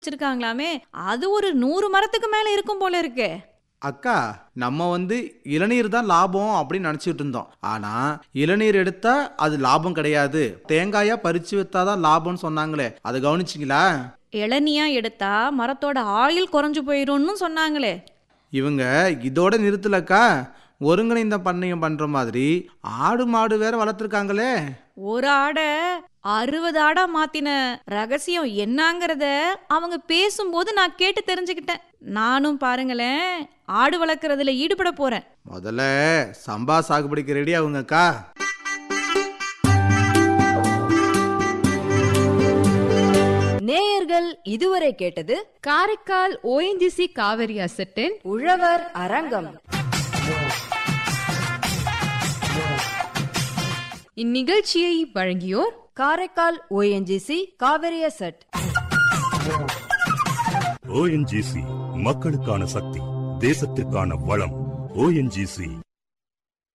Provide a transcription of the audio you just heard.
வச்சிருக்காங்களாமே அது ஒரு நூறு மரத்துக்கு மேல இருக்கும் போல இருக்கே அக்கா நம்ம வந்து இளநீர் தான் லாபம் அப்படின்னு நினச்சிட்டு இருந்தோம் ஆனால் இளநீர் எடுத்தா அது லாபம் கிடையாது தேங்காயா பறிச்சு வித்தாதான் லாபம்னு சொன்னாங்களே அதை கவனிச்சிங்களா இளநியா எடுத்தா மரத்தோட ஆயுள் குறைஞ்சு போயிரும்னு சொன்னாங்களே இவங்க இதோட நிறுத்தலக்கா ஒருங்கிணைந்த பண்ணையம் பண்ற மாதிரி ஆடு மாடு வேற வளர்த்துருக்காங்களே ஒரு ஆடை அறுபது ஆடா மாத்தின ரகசியம் என்னங்கறத அவங்க பேசும்போது நான் கேட்டு தெரிஞ்சுக்கிட்டேன் நானும் பாருங்களேன் ஆடு வளர்க்கறதுல ஈடுபட போறேன் முதல்ல சம்பா சாகுபடிக்கு ரெடி ஆகுங்கக்கா நேயர்கள் இதுவரை கேட்டது காரைக்கால் ஓஎன்ஜிசி காவிரி அசட்டின் உழவர் அரங்கம் இந்நிகழ்ச்சியை வழங்கியோர் காரைக்கால் ஓஎன்ஜிசி காவிரிய செட் ஓஎன்ஜிசி மக்களுக்கான சக்தி தேசத்திற்கான வளம் ஓஎன்ஜிசி